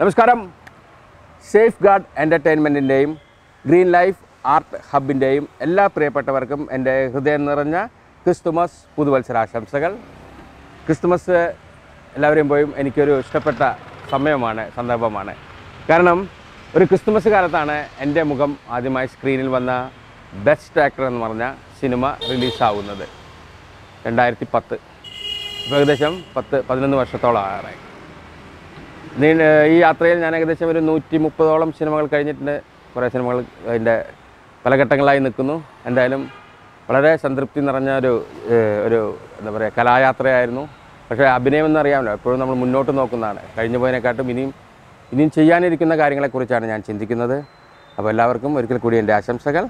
നമസ്കാരം safeguard എൻ്റർടൈൻമെൻറ്റിൻ്റെയും green life art ഹബിൻ്റെയും എല്ലാ പ്രിയപ്പെട്ടവർക്കും എൻ്റെ ഹൃദയം നിറഞ്ഞ ക്രിസ്തുമസ് പുതുവത്സരാശംസകൾ ക്രിസ്തുമസ് എല്ലാവരെയും പോയും എനിക്കൊരു ഇഷ്ടപ്പെട്ട സമയമാണ് സന്ദർഭമാണ് കാരണം ഒരു ക്രിസ്തുമസ് കാലത്താണ് എൻ്റെ മുഖം ആദ്യമായി സ്ക്രീനിൽ വന്ന ബെസ്റ്റ് ആക്ടർ എന്ന് പറഞ്ഞ സിനിമ റിലീസാവുന്നത് രണ്ടായിരത്തി പത്ത് ഇപ്പോൾ ഏകദേശം പത്ത് പതിനൊന്ന് വർഷത്തോളം ആറായി നീണ്ട ഈ യാത്രയിൽ ഞാൻ ഏകദേശം ഒരു നൂറ്റി മുപ്പതോളം സിനിമകൾ കഴിഞ്ഞിട്ടുണ്ട് കുറേ സിനിമകൾ അതിൻ്റെ പല ഘട്ടങ്ങളായി നിൽക്കുന്നു എന്തായാലും വളരെ സംതൃപ്തി നിറഞ്ഞ ഒരു ഏഹ്, ഒരു എന്താ പറയുക കലായാത്രയായിരുന്നു പക്ഷേ അഭിനയം എന്നറിയാമല്ലോ എപ്പോഴും നമ്മൾ മുന്നോട്ട് നോക്കുന്നതാണ് കഴിഞ്ഞു പോയതിനെക്കാട്ടും ഇനിയും ഇനിയും ചെയ്യാനിരിക്കുന്ന കാര്യങ്ങളെക്കുറിച്ചാണ് ഞാൻ ചിന്തിക്കുന്നത് അപ്പോൾ എല്ലാവർക്കും ഒരിക്കൽ കൂടി എൻ്റെ ആശംസകൾ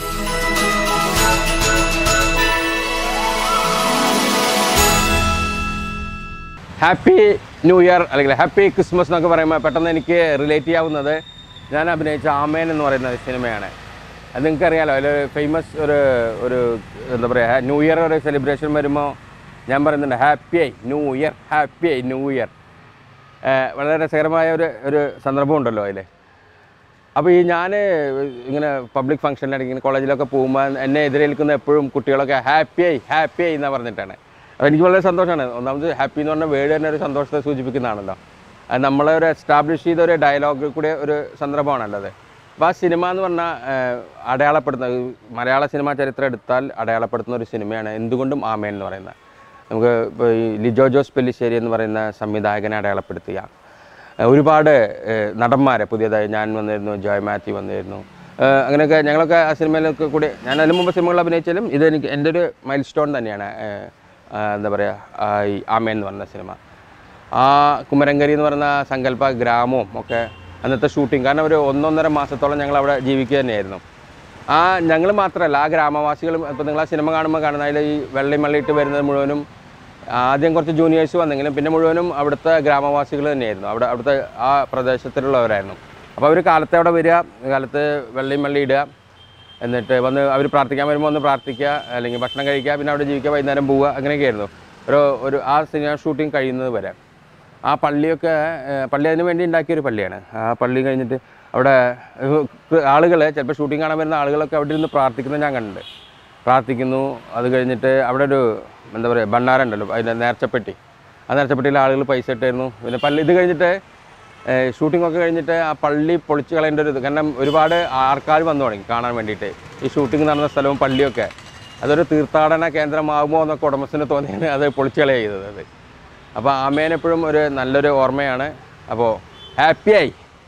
ഹാപ്പി ന്യൂ ഇയർ അല്ലെങ്കിൽ ഹാപ്പി ക്രിസ്മസ് എന്നൊക്കെ പറയുമ്പോൾ പെട്ടെന്ന് എനിക്ക് റിലേറ്റ് ചെയ്യാവുന്നത് ഞാൻ അഭിനയിച്ച ആമേൻ എന്ന് പറയുന്ന ഒരു സിനിമയാണ് അത് നിങ്ങൾക്കറിയാലോ അതിൽ ഫേമസ് ഒരു ഒരു എന്താ പറയുക ന്യൂ ഇയർ ഒരു സെലിബ്രേഷൻ വരുമ്പോൾ ഞാൻ പറയുന്നുണ്ട് ഹാപ്പിയായി ന്യൂ ഇയർ ഹാപ്പിയായി ന്യൂ ഇയർ വളരെ രസകരമായ ഒരു ഒരു സന്ദർഭമുണ്ടല്ലോ അതിൽ അപ്പോൾ ഈ ഞാൻ ഇങ്ങനെ പബ്ലിക് ഫംഗ്ഷനിലാണെങ്കിൽ ഇങ്ങനെ കോളേജിലൊക്കെ പോകുമ്പോൾ എന്നെ എതിരേൽക്കുന്ന എപ്പോഴും കുട്ടികളൊക്കെ ഹാപ്പിയായി ഹാപ്പിയായി എന്നാണ് പറഞ്ഞിട്ടാണ് അപ്പോൾ എനിക്ക് വളരെ സന്തോഷമാണ് ഒന്നാമത് ഹാപ്പി എന്ന് പറഞ്ഞ വേർഡ് തന്നെ ഒരു സന്തോഷത്തെ സൂചിപ്പിക്കുന്നതാണല്ലോ അത് നമ്മളെ ഒരു എസ്റ്റാബ്ലിഷ് ചെയ്ത ഒരു ഡയലോഗ് കൂടെ ഒരു സന്ദർഭമാണല്ലോ അത് അപ്പോൾ ആ സിനിമ എന്ന് പറഞ്ഞാൽ അടയാളപ്പെടുന്ന ഈ മലയാള സിനിമാ ചരിത്രം എടുത്താൽ അടയാളപ്പെടുത്തുന്ന ഒരു സിനിമയാണ് എന്തുകൊണ്ടും ആമേൻ എന്ന് പറയുന്നത് നമുക്ക് ഇപ്പോൾ ഈ ലിജോ ജോസ് പെല്ലിശ്ശേരി എന്ന് പറയുന്ന സംവിധായകനെ അടയാളപ്പെടുത്തിയ ഏഹ് ഒരുപാട് ഏഹ് നടന്മാരെ പുതിയതായി ഞാൻ വന്നിരുന്നു ജോയ് മാത്യു വന്നിരുന്നു ഏഹ് അങ്ങനെയൊക്കെ ഞങ്ങളൊക്കെ ആ സിനിമയിലൊക്കെ കൂടി ഞാൻ അതിന് മുമ്പ് സിനിമകൾ അഭിനയിച്ചാലും ഇത് എനിക്ക് എൻ്റെ ഒരു മൈൽ സ്റ്റോൺ തന്നെയാണ് ഏഹ് ആ എന്താ പറയുക ആ ഈ ആമേൻ എന്ന് പറഞ്ഞ സിനിമ ആ കുമരങ്കരി എന്ന് പറയുന്ന സങ്കല്പ ഗ്രാമവും ഒക്കെ അന്നത്തെ ഷൂട്ടിങ് കാരണം ഒരു ഒന്നൊന്നര മാസത്തോളം ഞങ്ങൾ അവിടെ ജീവിക്കുക തന്നെയായിരുന്നു ആ ഞങ്ങൾ മാത്രമല്ല ആ ഗ്രാമവാസികളും ഇപ്പോൾ നിങ്ങൾ ആ സിനിമ കാണുമ്പോൾ കാണുന്ന അതിൽ ഈ വെള്ളി മള്ളിയിട്ട് വരുന്നത് മുഴുവനും ആദ്യം കുറച്ച് ജൂനിയേഴ്സ് വന്നെങ്കിലും പിന്നെ മുഴുവനും അവിടുത്തെ ഗ്രാമവാസികൾ തന്നെയായിരുന്നു അവിടെ അവിടുത്തെ ആ പ്രദേശത്തിലുള്ളവരായിരുന്നു അപ്പോൾ അവർ കാലത്തെ അവിടെ വരിക കാലത്ത് വെള്ളിയും മള്ളി ഇടുക എന്നിട്ട് വന്ന് അവർ പ്രാർത്ഥിക്കാൻ വരുമ്പോൾ ഒന്ന് പ്രാർത്ഥിക്കുക അല്ലെങ്കിൽ ഭക്ഷണം കഴിക്കുക പിന്നെ അവിടെ ജീവിക്കുക വൈകുന്നേരം പോവുക അങ്ങനെയൊക്കെയായിരുന്നു ഒരു ഒരു ആ സിനിമ ഷൂട്ടിംഗ് കഴിയുന്നത് വരെ ആ പള്ളിയൊക്കെ ഏഹ്, പള്ളി അതിന് വേണ്ടി ഉണ്ടാക്കിയൊരു പള്ളിയാണ് ആ പള്ളി കഴിഞ്ഞിട്ട് അവിടെ ആളുകൾ ചിലപ്പോൾ ഷൂട്ടിംഗ് കാണാൻ വരുന്ന ആളുകളൊക്കെ അവിടെ ഇരുന്ന് പ്രാർത്ഥിക്കുന്നത് ഞാൻ കണ്ടിട്ടുണ്ട് പ്രാർത്ഥിക്കുന്നു അത് കഴിഞ്ഞിട്ട് അവിടെ ഒരു എന്താ പറയുക ഭണ്ണാര ഉണ്ടല്ലോ അതിൻ്റെ നേർച്ചപ്പെട്ടി ആ നേർച്ചപ്പെട്ടിയിൽ ആളുകൾ പൈസ ഇട്ടായിരുന്നു പിന്നെ പള്ളി ഇത് കഴിഞ്ഞിട്ട് ഷൂട്ടിംഗ് ഒക്കെ കഴിഞ്ഞിട്ട് ആ പള്ളി പൊളിച്ച് കളയേണ്ട ഒരു ഇത് കാരണം ഒരുപാട് ആൾക്കാർ വന്നു തുടങ്ങി കാണാൻ വേണ്ടിയിട്ട് ഈ ഷൂട്ടിംഗ് നടന്ന സ്ഥലവും പള്ളിയൊക്കെ അതൊരു തീർത്ഥാടന കേന്ദ്രമാകുമോ എന്നൊക്കെ ഉടമസ്ഥന് തോന്നിയാണ് അത് പൊളിച്ച് കളയുക ചെയ്തത് അത് അപ്പോൾ ആമേൻ എപ്പോഴും ഒരു നല്ലൊരു ഓർമ്മയാണ് അപ്പോൾ ഹാപ്പിയായി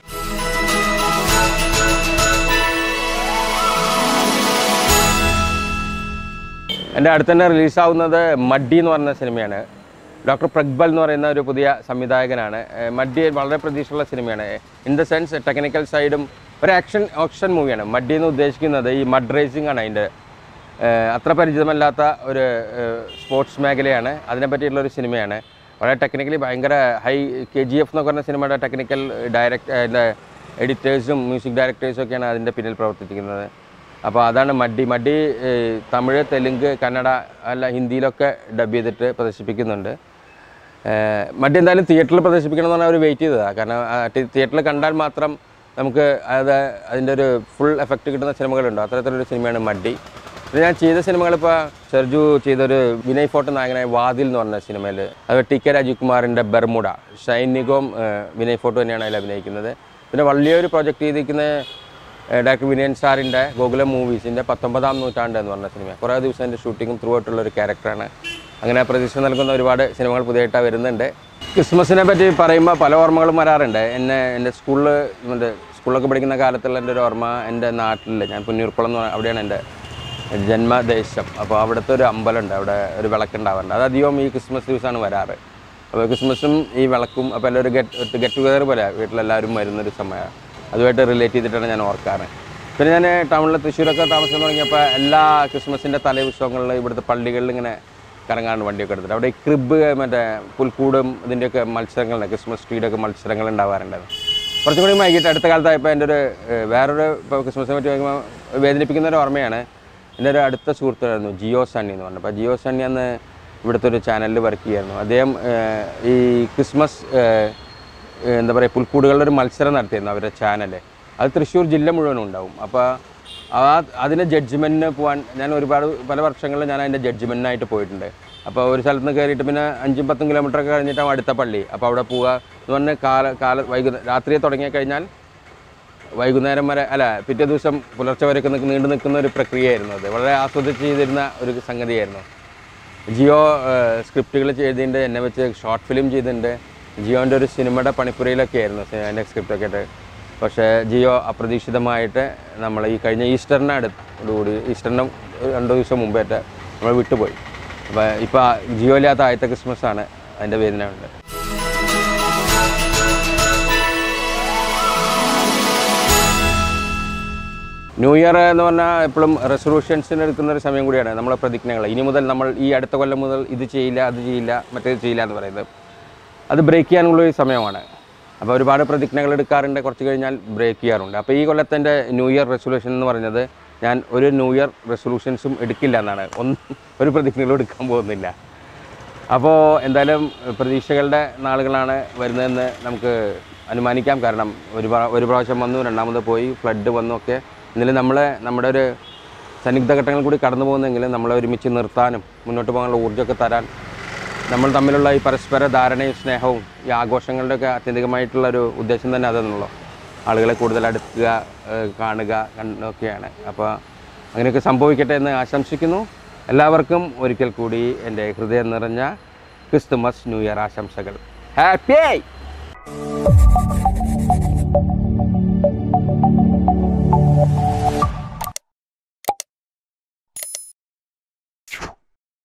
എൻ്റെ അടുത്ത് തന്നെ റിലീസാവുന്നത് മഡ്ഡി എന്ന് പറയുന്ന സിനിമയാണ് ഡോക്ടർ പ്രഗ്ബൽ എന്ന് പറയുന്ന ഒരു പുതിയ സംവിധായകനാണ് ഏഹ് മഡ്ഡി വളരെ പ്രതീക്ഷയുള്ള സിനിമയാണ് ഇൻ ദ സെൻസ് ടെക്നിക്കൽ സൈഡും ഒരു ആക്ഷൻ ഓപ്ഷൻ മൂവിയാണ് മഡ്ഡി എന്ന് ഉദ്ദേശിക്കുന്നത് ഈ മഡ് റേസിംഗ് ആണ് അതിൻ്റെ ഏഹ് അത്ര പരിചിതമല്ലാത്ത ഒരു സ്പോർട്സ് മേഖലയാണ് അതിനെ പറ്റിയിട്ടുള്ള ഒരു സിനിമയാണ് വളരെ ടെക്നിക്കലി ഭയങ്കര ഹൈ കെ ജി എഫ് എന്നൊക്കെ പറഞ്ഞ സിനിമയുടെ ടെക്നിക്കൽ ഡയറക്ട് അതിൻ്റെ എഡിറ്റേഴ്സും മ്യൂസിക് ഡയറക്ടേഴ്സും ഒക്കെയാണ് അതിൻ്റെ പിന്നിൽ പ്രവർത്തിക്കുന്നത് അപ്പോൾ അതാണ് മഡ്ഡി മഡ്ഡി ഏഹ്, തമിഴ് തെലുങ്ക് കന്നഡ അല്ല ഹിന്ദിയിലൊക്കെ ഡബ് ചെയ്തിട്ട് പ്രദർശിപ്പിക്കുന്നുണ്ട് ഏഹ്, മഡ്ഡി എന്തായാലും തിയേറ്ററിൽ പ്രദർശിപ്പിക്കണം എന്ന് പറഞ്ഞാൽ അവർ വെയിറ്റ് ചെയ്തതാണ് കാരണം തിയേറ്ററിൽ കണ്ടാൽ മാത്രം നമുക്ക് അത് അതിൻ്റെ ഒരു ഫുൾ എഫക്റ്റ് കിട്ടുന്ന സിനിമകളുണ്ട് അത്തരത്തിലൊരു സിനിമയാണ് മഡ്ഡി പിന്നെ ഞാൻ ചെയ്ത സിനിമകൾ ഇപ്പോൾ സെർജു ചെയ്തൊരു വിനയ് ഫോട്ടോ നായകനായ വാതിൽ എന്ന് പറഞ്ഞ സിനിമയിൽ അത് ടി കെ രാജീവ്കുമാറിൻ്റെ ബെർമുഡ ഷൈൻ നിഗോം ഏഹ്, വിനയ് ഫോട്ടോ തന്നെയാണ് അതിൽ അഭിനയിക്കുന്നത് പിന്നെ വലിയൊരു പ്രൊജക്റ്റ് ചെയ്തിരിക്കുന്ന ഏഹ് ഡോക്ടർ വിനയൻ സാറിൻ്റെ ഗോകുലം മൂവീസിൻ്റെ പത്തൊമ്പതാം നൂറ്റാണ്ട് എന്ന് പറഞ്ഞ സിനിമ കുറേ ദിവസം എൻ്റെ ഷൂട്ടിങ്ങും ത്രൂ ആയിട്ടുള്ള ഒരു ക്യാരക്ടറാണ് അങ്ങനെ പ്രതീക്ഷ നൽകുന്ന ഒരുപാട് സിനിമകൾ പുതിയതായിട്ട് വരുന്നുണ്ട് ക്രിസ്മസിനെ പറ്റി പറയുമ്പോൾ പല ഓർമ്മകളും വരാറുണ്ട് എന്നെ എൻ്റെ സ്കൂളിൽ മറ്റേ സ്കൂളിലൊക്കെ പഠിക്കുന്ന കാലത്തുള്ള എൻ്റെ ഒരു ഓർമ്മ എൻ്റെ നാട്ടിൽ ഞാൻ പുന്നൂർക്കുളം എന്ന് പറഞ്ഞ അവിടെയാണ് എൻ്റെ ജന്മദേശം അപ്പോൾ അവിടുത്തെ ഒരു അമ്പലമുണ്ട് അവിടെ ഒരു വിളക്കുണ്ടാവാറുണ്ട് അത് അധികവും ഈ ക്രിസ്മസ് ദിവസമാണ് വരാറ് അപ്പോൾ ക്രിസ്മസും ഈ വിളക്കും അപ്പോൾ എല്ലാവരും ഗെറ്റ് ഗെറ്റ് ടുഗദർ പോലെ വീട്ടിലെല്ലാവരും വരുന്നൊരു സമയമാണ് അതുമായിട്ട് റിലേറ്റ് ചെയ്തിട്ടാണ് ഞാൻ ഓർക്കാറ് പിന്നെ ഞാൻ ടൗണിൽ തൃശ്ശൂരൊക്കെ താമസം തുടങ്ങിയപ്പോൾ എല്ലാ ക്രിസ്മസിൻ്റെ തലേദിവസങ്ങളിൽ ഇവിടുത്തെ പള്ളികളിൽ ഇങ്ങനെ കറങ്ങാണ്ട് വണ്ടിയൊക്കെ എടുത്തിട്ട് അവിടെ ഈ ക്രിബ് മറ്റേ പുൽക്കൂടും ഇതിൻ്റെയൊക്കെ മത്സരങ്ങളുണ്ട് ക്രിസ്മസ് ട്രീയുടെയൊക്കെ മത്സരങ്ങൾ ഉണ്ടാവാറുണ്ടായിരുന്നു കുറച്ചും കൂടി വൈകിട്ട് അടുത്ത കാലത്തായപ്പോൾ എൻ്റെ ഒരു ഏഹ്, വേറൊരു ഇപ്പോൾ ക്രിസ്മസിനെ പറ്റി പറയുമ്പോൾ വേദനിപ്പിക്കുന്ന ഒരു ഓർമ്മയാണ് എൻ്റെ ഒരു അടുത്ത സുഹൃത്തായിരുന്നു ജിയോ സണ്ണി എന്ന് പറഞ്ഞത് അപ്പോൾ ജിയോ സണ്ണി അന്ന് ഇവിടുത്തെ ഒരു ചാനലിൽ വർക്ക് ചെയ്യായിരുന്നു അദ്ദേഹം ഏഹ്, ഈ ക്രിസ്മസ് ഏഹ്, ഏഹ്, എന്താ പറയുക പുൽക്കൂടുകളുടെ ഒരു മത്സരം നടത്തിയിരുന്നു അവരുടെ ചാനൽ അത് തൃശ്ശൂർ ജില്ല മുഴുവനും ഉണ്ടാവും അപ്പോൾ ആ അതിന് ജഡ്ജ്മെൻറ്റിന് പോകാൻ ഞാൻ ഒരുപാട് പല വർഷങ്ങളിൽ ഞാൻ അതിൻ്റെ ജഡ്ജ്മെൻറ്റിനായിട്ട് പോയിട്ടുണ്ട് അപ്പോൾ ഒരു സ്ഥലത്ത് നിന്ന് കയറിയിട്ട് പിന്നെ അഞ്ചും പത്തും കിലോമീറ്റർ ഒക്കെ കഴിഞ്ഞിട്ടാണ് അടുത്ത പള്ളി അപ്പോൾ അവിടെ പോവുക എന്ന് പറഞ്ഞാൽ കാല കാല വൈകുന്നേരം രാത്രി തുടങ്ങി കഴിഞ്ഞാൽ വൈകുന്നേരം വരെ അല്ല പിറ്റേ ദിവസം പുലർച്ചെ വരെയൊക്കെ നിൽക്ക് നീണ്ടു നിൽക്കുന്ന ഒരു പ്രക്രിയയായിരുന്നു അത് വളരെ ആസ്വദിച്ച് ചെയ്തിരുന്ന ഒരു സംഗതിയായിരുന്നു ജിയോ സ്ക്രിപ്റ്റുകൾ ചെയ്തതിൻ്റെ എന്നെ വെച്ച് ഷോർട്ട് ഫിലിം ചെയ്തിട്ടുണ്ട് ജിയോൻ്റെ ഒരു സിനിമയുടെ പണിപ്പുരയിലൊക്കെ ആയിരുന്നു അതിൻ്റെ സ്ക്രിപ്റ്റൊക്കെ ആയിട്ട് പക്ഷേ ജിയോ അപ്രതീക്ഷിതമായിട്ട് നമ്മൾ ഈ കഴിഞ്ഞ ഈസ്റ്ററിന് അടുത്തോടുകൂടി ഈസ്റ്ററിന് ഒരു രണ്ട് ദിവസം മുമ്പായിട്ട് നമ്മൾ വിട്ടുപോയി അപ്പോൾ ഇപ്പോൾ ജിയോ ഇല്ലാത്ത ആദ്യത്തെ ക്രിസ്മസ് ആണ് അതിൻ്റെ വേദന ഉണ്ട് ന്യൂ ഇയർ എന്ന് പറഞ്ഞാൽ എപ്പോഴും റെസൊല്യൂഷൻസിന് എടുക്കുന്ന ഒരു സമയം കൂടിയാണ് നമ്മളെ പ്രതിജ്ഞകൾ ഇനി മുതൽ നമ്മൾ ഈ അടുത്ത കൊല്ലം മുതൽ ഇത് ചെയ്യില്ല അത് ചെയ്യില്ല മറ്റേത് ചെയ്യില്ല എന്ന് പറയുന്നത് അത് ബ്രേക്ക് ചെയ്യാനുള്ള ഒരു സമയമാണ് അപ്പോൾ ഒരുപാട് പ്രതിജ്ഞകൾ എടുക്കാറുണ്ട് കുറച്ച് കഴിഞ്ഞാൽ ബ്രേക്ക് ചെയ്യാറുണ്ട് അപ്പോൾ ഈ കൊല്ലത്തിൻ്റെ ന്യൂ ഇയർ റെസൊല്യൂഷൻ എന്ന് പറയുന്നത് ഞാൻ ഒരു ന്യൂ ഇയർ റെസൊല്യൂഷൻസും എടുക്കില്ല എന്നാണ് ഒന്നും ഒരു പ്രതിജ്ഞകളും എടുക്കാൻ പോകുന്നില്ല അപ്പോൾ എന്തായാലും പ്രതീക്ഷകളുടെ നാളുകളാണ് വരുന്നതെന്ന് നമുക്ക് അനുമാനിക്കാം കാരണം ഒരു പ്രാ- ഒരു പ്രാവശ്യം വന്നു രണ്ടാമത് പോയി ഫ്ലഡ് വന്നു ഒക്കെ എന്നാലും നമ്മളെ നമ്മുടെ ഒരു സന്നിഗ്ധ ഘട്ടങ്ങൾ കൂടി കടന്നു പോകുന്നെങ്കിലും നമ്മളെ ഒരുമിച്ച് നിർത്താനും മുന്നോട്ട് പോകാനുള്ള ഊർജ്ജമൊക്കെ തരാൻ നമ്മൾ തമ്മിലുള്ള ഈ പരസ്പര ധാരണയും സ്നേഹവും ഈ ആഘോഷങ്ങളുടെയൊക്കെ ആത്യന്തികമായിട്ടുള്ള ഒരു ഉദ്ദേശം തന്നെ അതെന്നുള്ളൂ ആളുകളെ കൂടുതൽ അടുക്കുക ഏഹ് കാണുക കണ്ടൊക്കെയാണ് അപ്പോൾ അങ്ങനെയൊക്കെ സംഭവിക്കട്ടെ എന്ന് ആശംസിക്കുന്നു എല്ലാവർക്കും ഒരിക്കൽ കൂടി എൻ്റെ ഹൃദയം നിറഞ്ഞ ക്രിസ്തുമസ് ന്യൂ ഇയർ ആശംസകൾ ഹാപ്പി